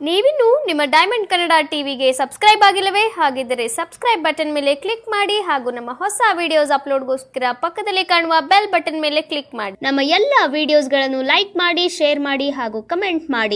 ನೀವಿನ್ನು ನಿಮ್ಮ ಡೈಮಂಡ್ ಕನ್ನಡ ಟಿವಿಗೆ ಸಬ್ಸ್ಕ್ರೈಬ್ ಆಗಿಲ್ಲವೇ ಹಾಗಿದ್ದರೆ ಸಬ್ಸ್ಕ್ರೈಬ್ ಬಟನ್ ಮೇಲೆ ಕ್ಲಿಕ್ ಮಾಡಿ ಹಾಗೂ ನಮ್ಮ ಹೊಸ ವಿಡಿಯೋಸ್ ಅಪ್ಲೋಡ್ಗೋಸ್ಕರ ಪಕ್ಕದಲ್ಲಿ ಕಾಣುವ ಬೆಲ್ ಬಟನ್ ಮೇಲೆ ಕ್ಲಿಕ್ ಮಾಡಿ ನಮ್ಮ ಎಲ್ಲ ವಿಡಿಯೋಸ್ಗಳನ್ನು ಲೈಕ್ ಮಾಡಿ ಶೇರ್ ಮಾಡಿ ಹಾಗೂ ಕಮೆಂಟ್ ಮಾಡಿ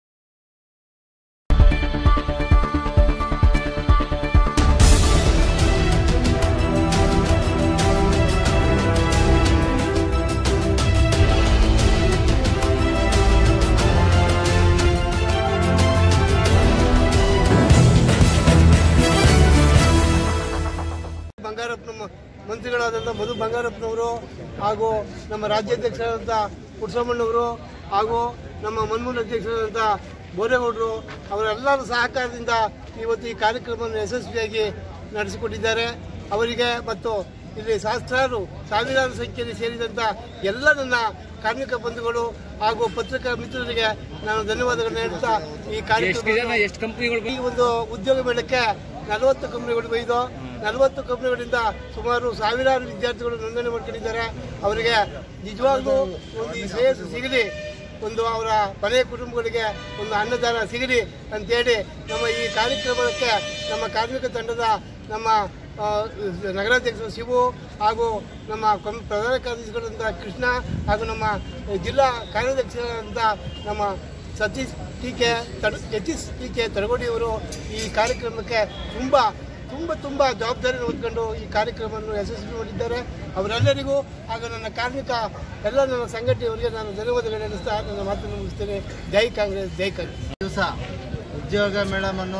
ಬಂಗಾರಪ್ಪನ ಮ- ಮಂತ್ರಿಗಳಾದಂಥ ಮಧು ಬಂಗಾರಪ್ಪನವರು ಹಾಗೂ ನಮ್ಮ ರಾಜ್ಯಾಧ್ಯಕ್ಷರಾದಂಥ ಪುಟ್ಟಸಮ್ಮಣ್ಣವರು ಹಾಗೂ ನಮ್ಮ ಮನ್ಮೂಲ ಅಧ್ಯಕ್ಷರಾದಂಥ ಬೋರೇಗೌಡರು ಅವರೆಲ್ಲರ ಸಹಕಾರದಿಂದ ಇವತ್ತು ಈ ಕಾರ್ಯಕ್ರಮವನ್ನು ಯಶಸ್ವಿಯಾಗಿ ನಡೆಸಿಕೊಟ್ಟಿದ್ದಾರೆ ಅವರಿಗೆ ಮತ್ತು ಇಲ್ಲಿ ಸಹಸ್ರಾರು ಸಾವಿರಾರು ಸಂಖ್ಯೆಯಲ್ಲಿ ಸೇರಿದಂಥ ಎಲ್ಲ ನನ್ನ ಕಾರ್ಮಿಕ ಬಂಧುಗಳು ಹಾಗೂ ಪತ್ರಿಕಾ ಮಿತ್ರರಿಗೆ ನಾನು ಧನ್ಯವಾದಗಳನ್ನು ಹೇಳ್ತಾ ಈ ಕಾರ್ಯಕ್ರಮ ಎಷ್ಟು ಕಂಪನಿಗಳು ಈ ಒಂದು ಉದ್ಯೋಗ ಮೇಳಕ್ಕೆ ನಲವತ್ತು ಕಂಪನಿಗಳು ಬೈದು ನಲವತ್ತು ಕಂಪನಿಗಳಿಂದ ಸುಮಾರು ಸಾವಿರಾರು ವಿದ್ಯಾರ್ಥಿಗಳು ನೋಂದಣಿ ಮಾಡ್ಕೊಂಡಿದ್ದಾರೆ ಅವರಿಗೆ ನಿಜವಾಗ್ಲೂ ಒಂದು ಈ ಶ್ರೇಯಸ್ಸು ಸಿಗಲಿ ಒಂದು ಅವರ ಮನೆಯ ಕುಟುಂಬಗಳಿಗೆ ಒಂದು ಅನ್ನದಾನ ಸಿಗಲಿ ಅಂತೇಳಿ ನಮ್ಮ ಈ ಕಾರ್ಯಕ್ರಮಕ್ಕೆ ನಮ್ಮ ಕಾರ್ಮಿಕ ತಂಡದ ನಮ್ಮ ಆ, ನಗರಾಧ್ಯಕ್ಷ ಶಿವು ಹಾಗೂ ನಮ್ಮ ಕಂ- ಪ್ರಧಾನ ಕಾರ್ಯದರ್ಶಿಗಳಾದಂಥ ಕೃಷ್ಣ ಹಾಗೂ ನಮ್ಮ ಜಿಲ್ಲಾ ಕಾರ್ಯಾಧ್ಯಕ್ಷರಾದಂಥ ನಮ್ಮ ಸತೀಶ್ ಟಿ ಕೆ ತಡ ಯತೀಶ್ ಟಿ ಕೆ ತಡಗೋಡಿಯವರು ಈ ಕಾರ್ಯಕ್ರಮಕ್ಕೆ ತುಂಬ ತುಂಬ ತುಂಬ ಜವಾಬ್ದಾರಿಯನ್ನು ಹೊತ್ಕೊಂಡು ಈ ಕಾರ್ಯಕ್ರಮವನ್ನು ಯಶಸ್ವಿ ಮಾಡಿದ್ದಾರೆ ಅವರೆಲ್ಲರಿಗೂ ಹಾಗೂ ನನ್ನ ಕಾರ್ಮಿಕ ಎಲ್ಲ ನನ್ನ ಸಂಘಟನೆಯವರಿಗೆ ನಾನು ಧನ್ಯವಾದಗಳು ನಡೆಸ್ತಾ ನನ್ನ ಮಾತನ್ನು ಮುಗಿಸ್ತೇನೆ ಜೈ ಕಾಂಗ್ರೆಸ್ ಜೈ ಕಾಂಗ್ರೆಸ್ ದಿವಸ ಉದ್ಯೋಗ ಮೇಳವನ್ನು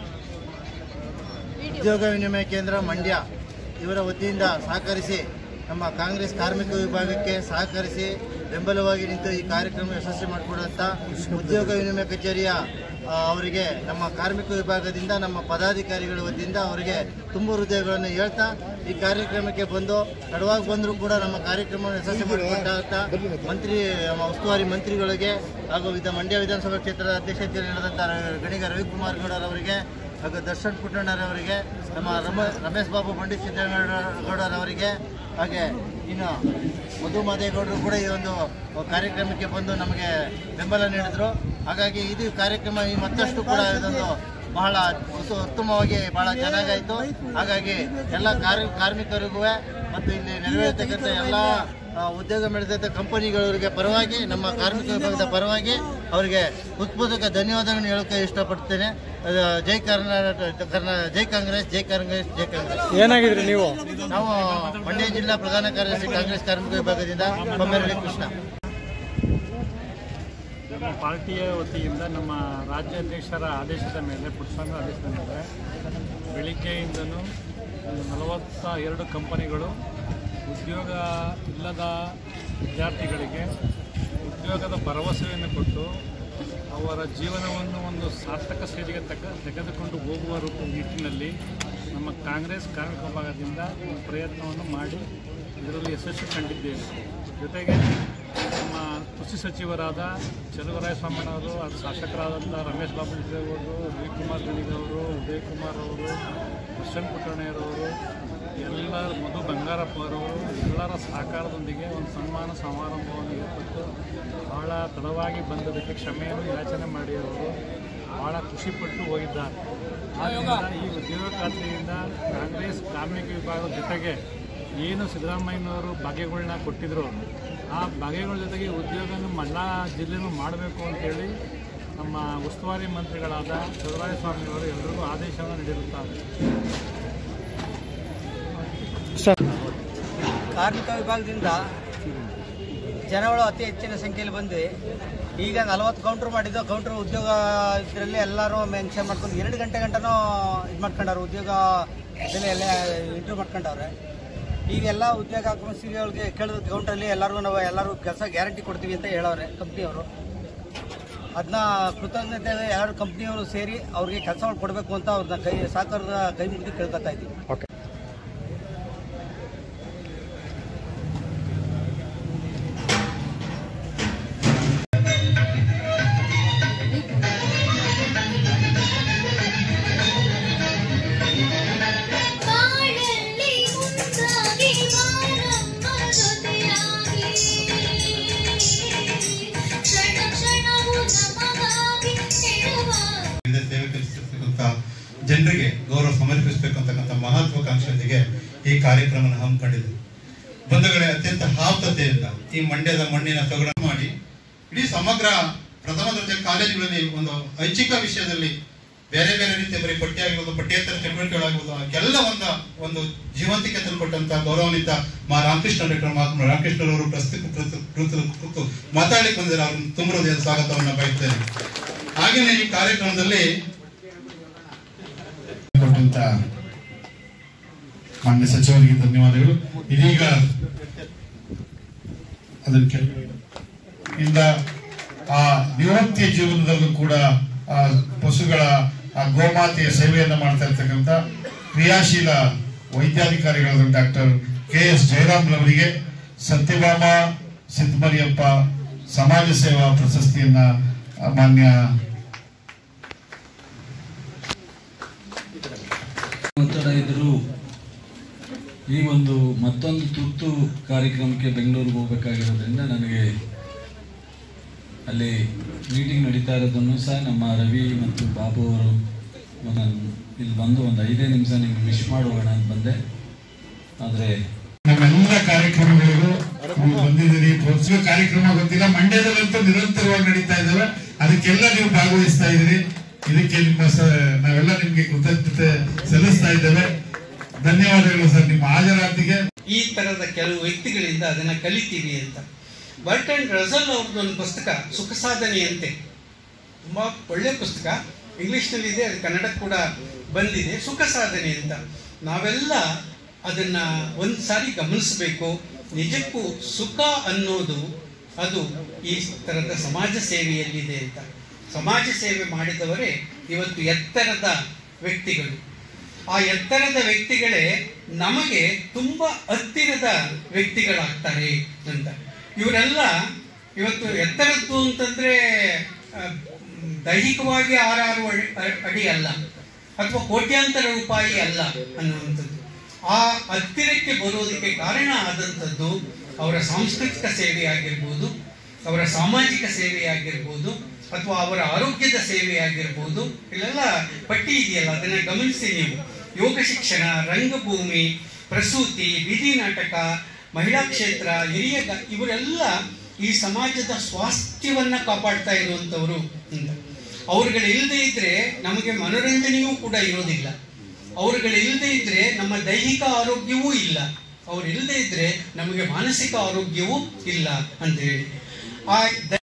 ಉದ್ಯೋಗ ವಿನಿಮಯ ಕೇಂದ್ರ ಮಂಡ್ಯ ಇವರ ವತಿಯಿಂದ ಸಹಕರಿಸಿ ನಮ್ಮ ಕಾಂಗ್ರೆಸ್ ಕಾರ್ಮಿಕ ವಿಭಾಗಕ್ಕೆ ಸಹಕರಿಸಿ ಬೆಂಬಲವಾಗಿ ನಿಂತು ಈ ಕಾರ್ಯಕ್ರಮ ಯಶಸ್ವಿ ಮಾಡಿಕೊಡುವಂಥ ಉದ್ಯೋಗ ವಿನಿಮಯ ಕಚೇರಿಯ ಆ, ಅವರಿಗೆ ನಮ್ಮ ಕಾರ್ಮಿಕ ವಿಭಾಗದಿಂದ ನಮ್ಮ ಪದಾಧಿಕಾರಿಗಳ ವತಿಯಿಂದ ಅವರಿಗೆ ತುಂಬ ಹೃದಯಗಳನ್ನು ಹೇಳ್ತಾ ಈ ಕಾರ್ಯಕ್ರಮಕ್ಕೆ ಬಂದು ತಡವಾಗಿ ಬಂದರೂ ಕೂಡ ನಮ್ಮ ಕಾರ್ಯಕ್ರಮವನ್ನು ಯಶಸ್ವಿ ಮಾಡಿಕೊಟ್ಟಂಥ ಮಂತ್ರಿ ನಮ್ಮ ಉಸ್ತುವಾರಿ ಮಂತ್ರಿಗಳಿಗೆ ಹಾಗೂ ವಿಧ ಮಂಡ್ಯ ವಿಧಾನಸಭಾ ಕ್ಷೇತ್ರದ ಅಧ್ಯಕ್ಷತೆಯಲ್ಲಿ ನಡೆದಂಥ ಗಣಿಗ ರವಿಕುಮಾರ್ ಗೌಡರವರಿಗೆ ಹಾಗೂ ದರ್ಶನ್ ಪುಟ್ಟಣ್ಣರವರಿಗೆ ನಮ್ಮ ರಮ ರಮೇಶ್ ಬಾಬು ಪಂಡಿತ್ ಸಿದ್ದಗೌಡರವರಿಗೆ ಹಾಗೆ ಇನ್ನು ಮಧು ಮಾದೇಗೌಡರು ಕೂಡ ಈ ಒಂದು ಕಾರ್ಯಕ್ರಮಕ್ಕೆ ಬಂದು ನಮಗೆ ಬೆಂಬಲ ನೀಡಿದರು ಹಾಗಾಗಿ ಇದು ಕಾರ್ಯಕ್ರಮ ಈ ಮತ್ತಷ್ಟು ಕೂಡ ಇದೊಂದು ಬಹಳ ಉತ್ತ- ಉತ್ತಮವಾಗಿ ಬಹಳ ಚೆನ್ನಾಗಾಯಿತು ಹಾಗಾಗಿ ಎಲ್ಲ ಕಾರ್ಯ ಕಾರ್ಮಿಕರಿಗೂ ಮತ್ತು ಇಲ್ಲಿ ನೆರವೇರ್ತಕ್ಕಂಥ ಎಲ್ಲ ಆ, ಉದ್ಯೋಗ ಮೇಳದ ಕಂಪನಿಗಳವರಿಗೆ ಪರವಾಗಿ ನಮ್ಮ ಕಾರ್ಮಿಕ ವಿಭಾಗದ ಪರವಾಗಿ ಅವರಿಗೆ ಉತ್ಪೂರ್ವಕ ಧನ್ಯವಾದಗಳನ್ನು ಹೇಳೋಕೆ ಇಷ್ಟಪಡ್ತೇನೆ ಅದು ಜೈ ಕರ್ನಾಟಕ ಕರ್ನಾ ಜೈ ಕಾಂಗ್ರೆಸ್ ಜೈ ಕಾಂಗ್ರೆಸ್ ಜೈ ಕಾಂಗ್ರೆಸ್ ಏನಾಗಿದ್ರಿ ನೀವು ನಾವು ಮಂಡ್ಯ ಜಿಲ್ಲಾ ಪ್ರಧಾನ ಕಾರ್ಯದರ್ಶಿ ಕಾಂಗ್ರೆಸ್ ಕಾರ್ಮಿಕ ವಿಭಾಗದಿಂದ ಬೊಮ್ಮೆರಳ್ಳಿ ಕೃಷ್ಣ ನಮ್ಮ ಪಾರ್ಟಿಯ ವತಿಯಿಂದ ನಮ್ಮ ರಾಜ್ಯಾಧ್ಯಕ್ಷರ ಆದೇಶದ ಮೇಲೆ ಪುಟ್ಸ್ವಾಮಿ ಆದೇಶದ ಮೇಲೆ ಬೆಳಿಗ್ಗೆಯಿಂದನೂ ನಲವತ್ತ ಎರಡು ಕಂಪನಿಗಳು ಉದ್ಯೋಗ ಇಲ್ಲದ ವಿದ್ಯಾರ್ಥಿಗಳಿಗೆ ಉದ್ಯೋಗದ ಭರವಸೆಯನ್ನು ಕೊಟ್ಟು ಅವರ ಜೀವನವನ್ನು ಒಂದು ಸಾರ್ಥಕ ಸ್ಥಿತಿಗೆ ತಗ ತೆಗೆದುಕೊಂಡು ಹೋಗುವ ರೂಪ ನಿಟ್ಟಿನಲ್ಲಿ ನಮ್ಮ ಕಾಂಗ್ರೆಸ್ ಕಾರ್ಮಿಕ ವಿಭಾಗದಿಂದ ಒಂದು ಪ್ರಯತ್ನವನ್ನು ಮಾಡಿ ಇದರಲ್ಲಿ ಯಶಸ್ಸು ಕಂಡಿದ್ದೇವೆ ಜೊತೆಗೆ ನಮ್ಮ ಕೃಷಿ ಸಚಿವರಾದ ಚಲುವರಾಯಸ್ವಾಮಣ್ಣವರು ಅದು ಶಾಸಕರಾದಂಥ ರಮೇಶ್ ಬಾಬು ಅವರು ರವಿಕುಮಾರ್ ಗಣಿಗವರು ಉದಯ್ ಕುಮಾರ್ ಅವರು ದರ್ಶನ್ ಪುಟ್ಟಣ್ಣಯ್ಯರವರು ಎಲ್ಲ ಮಧು ಬಂಗಾರಪ್ಪ ಅವರವರು ಎಲ್ಲರ ಸಹಕಾರದೊಂದಿಗೆ ಒಂದು ಸನ್ಮಾನ ಸಮಾರಂಭವನ್ನು ಏರ್ಪಟ್ಟು ಭಾಳ ತಡವಾಗಿ ಬಂದದಕ್ಕೆ ಕ್ಷಮೆಯನ್ನು ಯಾಚನೆ ಮಾಡಿ ಅವರು ಭಾಳ ಖುಷಿಪಟ್ಟು ಹೋಗಿದ್ದಾರೆ ಆದ್ದರಿಂದ ಈ ಉದ್ಯೋಗ ಖಾತ್ರಿಯಿಂದ ಕಾಂಗ್ರೆಸ್ ಕಾರ್ಮಿಕ ವಿಭಾಗದ ಜೊತೆಗೆ ಏನು ಸಿದ್ದರಾಮಯ್ಯನವರು ಬಗೆಗಳನ್ನ ಕೊಟ್ಟಿದ್ರು ಆ ಬಗೆಗಳ ಜೊತೆಗೆ ಉದ್ಯೋಗನ ಎಲ್ಲ ಜಿಲ್ಲೆನೂ ಮಾಡಬೇಕು ಅಂತೇಳಿ ನಮ್ಮ ಉಸ್ತುವಾರಿ ಮಂತ್ರಿಗಳಾದ ಸ್ವಾಮಿಯವರು ಎಲ್ರಿಗೂ ಆದೇಶವನ್ನು ನೀಡಿರುತ್ತಾರೆ ಕಾರ್ಮಿಕ ವಿಭಾಗದಿಂದ ಜನಗಳು ಅತಿ ಹೆಚ್ಚಿನ ಸಂಖ್ಯೆಯಲ್ಲಿ ಬಂದು ಈಗ ನಲವತ್ತು ಕೌಂಟ್ರ್ ಮಾಡಿದ್ದು ಕೌಂಟ್ರ್ ಉದ್ಯೋಗ ಇದರಲ್ಲಿ ಎಲ್ಲರೂ ಮೆನ್ಷನ್ ಮಾಡ್ಕೊಂಡು ಎರಡು ಗಂಟೆ ಗಂಟನೂ ಇದು ಮಾಡ್ಕೊಂಡವ್ರೆ ಉದ್ಯೋಗ ಇದರಲ್ಲಿ ಎಲ್ಲ ಇಂಟ್ರ್ಯೂ ಮಾಡ್ಕೊಂಡವ್ರೆ ಈಗೆಲ್ಲ ಉದ್ಯೋಗ ಆಕಾಂಕ್ಷಿಗಳಿಗೆ ಕೇಳಿದ ಕೌಂಟ್ರಲ್ಲಿ ಎಲ್ಲರಿಗೂ ನಾವು ಎಲ್ಲರೂ ಕೆಲಸ ಗ್ಯಾರಂಟಿ ಕೊಡ್ತೀವಿ ಅಂತ ಹೇಳವ್ರೆ ಕಂಪ್ನಿಯವರು ಅದನ್ನ ಕೃತಜ್ಞತೆ ಎಲ್ಲರೂ ಕಂಪ್ನಿಯವರು ಸೇರಿ ಅವ್ರಿಗೆ ಕೆಲಸಗಳು ಕೊಡಬೇಕು ಅಂತ ಅವ್ರನ್ನ ಕೈ ಸಹಕಾರದ ಕೈ ಮುಗಿದು ಕೇಳ್ಕೊತಾ ಇದ್ದೀವಿ ಬಾಳಲ್ಲಿ ಮುಂದಾಗಿ ಬಾರಮ್ಮ ಜೊತೆಯಾಗಿ ಕ್ಷಣ ಕ್ಷಣವು ನಮಗಾಗಿ ಇರುವಾಗ ಜನರಿಗೆ ಗೌರವ ಸಮರ್ಪಿಸಬೇಕು ಅಂತಕ್ಕಂಥ ಮಹತ್ವಾಕಾಂಕ್ಷೆಯೊಂದಿಗೆ ಈ ಕಾರ್ಯಕ್ರಮವನ್ನು ಹಮ್ಮಿಕೊಂಡಿದೆ ಬಂಧುಗಳೇ ಅತ್ಯಂತ ಆಪ್ತತೆಯಿಂದ ಈ ಮಂಡ್ಯದ ಮಣ್ಣಿನ ಸೊಗಡ ಮಾಡಿ ಇಡೀ ಸಮಗ್ರ ಪ್ರಥಮ ದರ್ಜೆ ಕಾಲೇಜುಗಳಲ್ಲಿ ಒಂದು ಐಚ್ಛಿಕ ವಿಷಯದಲ್ಲಿ ಬೇರೆ ಬೇರೆ ರೀತಿಯ ಬರೀ ಪಠ್ಯ ಆಗಿರ್ಬೋದು ಪಠ್ಯೇತರ ಚಟುವಟಿಕೆಗಳಾಗಿರ್ಬೋದು ಅದಕ್ಕೆಲ್ಲ ಒಂದು ಒಂದು ಜೀವಂತಿಕೆ ತಂದುಕೊಟ್ಟಂತ ಗೌರವಾನ್ವಿತ ಮಾ ರಾಮಕೃಷ್ಣ ಡಾಕ್ಟರ್ ಮಹಾತ್ಮ ರಾಮಕೃಷ್ಣರವರು ಪ್ರಸ್ತುತ ಪ್ರಸ್ತುತ- ಪ್ರಸ್ತುತ ಕೂತು ಮಾತಾಡಲಿಕ್ಕೆ ಬಂದರೆ ಅವ್ರನ್ನ ತುಂಬ ಹೃದಯದ ಸ್ವಾಗತವನ್ನು ಬಯಸ್ತೇನೆ ಹಾಗೆಯೇ ಈ ಕಾರ್ಯಕ್ರಮದಲ್ಲಿ ಕೊಟ್ಟಂತ ಮಾನ್ಯ ಸಚಿವರಿಗೆ ಧನ್ಯವಾದಗಳು ಇದೀಗ ಅದನ್ನ ಕೆಳಗಡೆ ಇಡು. ಇಂದ ಆ ನಿವೃತ್ತಿಯ ಜೀವನದಲ್ಲೂ ಕೂಡ ಆ ಪಶುಗಳ ಆ ಗೋಮಾತೆಯ ಸೇವೆಯನ್ನ ಮಾಡ್ತಾ ಇರ್ತಕ್ಕಂಥ ಕ್ರಿಯಾಶೀಲ ವೈದ್ಯಾಧಿಕಾರಿಗಳಾದ ಡಾಕ್ಟರ್ ಕೆ ಎಸ್ ಜಯರಾಮ್ ರವರಿಗೆ ಸತ್ಯಭಾಮ ಸಿದ್ದಮರಿಯಪ್ಪ ಸಮಾಜ ಸೇವಾ ಪ್ರಶಸ್ತಿಯನ್ನ ಆ, ಮಾನ್ಯ ಒತ್ತಡ ಇದ್ದರೂ ಈ ಒಂದು ಮತ್ತೊಂದು ತುರ್ತು ಕಾರ್ಯಕ್ರಮಕ್ಕೆ ಬೆಂಗಳೂರಿಗೆ ಹೋಗಬೇಕಾಗಿರೋದ್ರಿಂದ ನನಗೆ ಅಲ್ಲಿ ಮೀಟಿಂಗ್ ನಡೀತಾ ಇರೋದನ್ನು ಸಹ ನಮ್ಮ ರವಿ ಮತ್ತು ಬಾಬು ಅವರು ನಾನು ಇಲ್ಲಿ ಬಂದು ಒಂದು ಐದೇ ನಿಮಿಷ ನಿಮ್ಗೆ ವಿಶ್ ಮಾಡೋಣ ಅಂತ ಬಂದೆ ಆದರೆ ನಮ್ಮೆಲ್ಲ ಕಾರ್ಯಕ್ರಮಗಳಿಗೂ ನೀವು ಬಂದಿದ್ದೀರಿ ಪ್ರೋತ್ಸಾಹ ಕಾರ್ಯಕ್ರಮ ಗೊತ್ತಿಲ್ಲ ಮಂಡ್ಯದಲ್ಲಂತೂ ನಿರಂತರವಾಗಿ ನಡೀತಾ ಇದ್ದಾವೆ ಅದಕ್ಕೆಲ್ಲ ನೀವು ಭಾಗವಹಿಸ್ತಾ ಇದ್ದೀರಿ ಇದಕ್ಕೆ ನಿಮ್ಮ ಸ- ನಾವೆಲ್ಲ ನಿಮ್ಗೆ ಕೃತಜ್ಞತೆ ಸಲ್ಲಿಸ್ತಾ ಇದ್ದೇವೆ ಧನ್ಯವಾದಗಳು ಸರ್ ನಿಮ್ಮ ಹಾಜರಾತಿಗೆ ಈ ತರದ ಕೆಲವು ವ್ಯಕ್ತಿಗಳಿಂದ ಅದನ್ನ ಕಲಿತೀವಿ ಅಂತ ಬರ್ಟನ್ ರಸಲ್ ಅವ್ರದ್ದು ಒಂದು ಪುಸ್ತಕ ಸುಖ ಸಾಧನೆಯಂತೆ ತುಂಬಾ ಒಳ್ಳೆ ಪುಸ್ತಕ ಇಂಗ್ಲಿಷ್ನಲ್ಲಿ ಇದೆ ಅದು ಕನ್ನಡಕ್ಕೆ ಕೂಡ ಬಂದಿದೆ ಸುಖ ಸಾಧನೆ ಅಂತ ನಾವೆಲ್ಲ ಅದನ್ನ ಒಂದು ಸಾರಿ ಗಮನಿಸಬೇಕು ನಿಜಕ್ಕೂ ಸುಖ ಅನ್ನೋದು ಅದು ಈ ತರದ ಸಮಾಜ ಸೇವೆಯಲ್ಲಿದೆ ಅಂತ ಸಮಾಜ ಸೇವೆ ಮಾಡಿದವರೇ ಇವತ್ತು ಎತ್ತರದ ವ್ಯಕ್ತಿಗಳು ಆ ಎತ್ತರದ ವ್ಯಕ್ತಿಗಳೇ ನಮಗೆ ತುಂಬಾ ಹತ್ತಿರದ ವ್ಯಕ್ತಿಗಳಾಗ್ತಾರೆ ಅಂತ ಇವರೆಲ್ಲ ಇವತ್ತು ಎತ್ತರದ್ದು ಅಂತಂದ್ರೆ ಆ, ದೈಹಿಕವಾಗಿ ಆರಾರು ಅಡಿ- ಅಡಿ ಅಲ್ಲ ಅಥವಾ ಕೋಟ್ಯಾಂತರ ರೂಪಾಯಿ ಅಲ್ಲ ಅನ್ನುವಂಥದ್ದು ಆ ಹತ್ತಿರಕ್ಕೆ ಬರೋದಕ್ಕೆ ಕಾರಣ ಆದಂಥದ್ದು ಅವರ ಸಾಂಸ್ಕೃತಿಕ ಸೇವೆ ಆಗಿರ್ಬೋದು ಅವರ ಸಾಮಾಜಿಕ ಸೇವೆ ಆಗಿರ್ಬೋದು ಅಥವಾ ಅವರ ಆರೋಗ್ಯದ ಸೇವೆ ಆಗಿರ್ಬೋದು ಇಲ್ಲೆಲ್ಲ ಪಟ್ಟಿ ಇದೆಯಲ್ಲ ಅದನ್ನ ಗಮನಿಸಿ ನೀವು ಯೋಗ ಶಿಕ್ಷಣ ರಂಗಭೂಮಿ ಪ್ರಸೂತಿ ಬೀದಿ ನಾಟಕ ಮಹಿಳಾ ಕ್ಷೇತ್ರ ಹಿರಿಯ ಗ- ಇವರೆಲ್ಲ ಈ ಸಮಾಜದ ಸ್ವಾಸ್ಥ್ಯವನ್ನ ಕಾಪಾಡ್ತಾ ಇರುವಂತವರು ಅಂತ ಅವ್ರುಗಳು ಇಲ್ಲದೆ ಇದ್ರೆ ನಮಗೆ ಮನೋರಂಜನೆಯೂ ಕೂಡ ಇರೋದಿಲ್ಲ ಅವ್ರುಗಳು ಇಲ್ಲದೆ ಇದ್ರೆ ನಮ್ಮ ದೈಹಿಕ ಆರೋಗ್ಯವೂ ಇಲ್ಲ ಅವ್ರು ಇಲ್ಲದೆ ಇದ್ರೆ ನಮಗೆ ಮಾನಸಿಕ ಆರೋಗ್ಯವೂ ಇಲ್ಲ ಅಂತ ಹೇಳಿ ಆ ದ-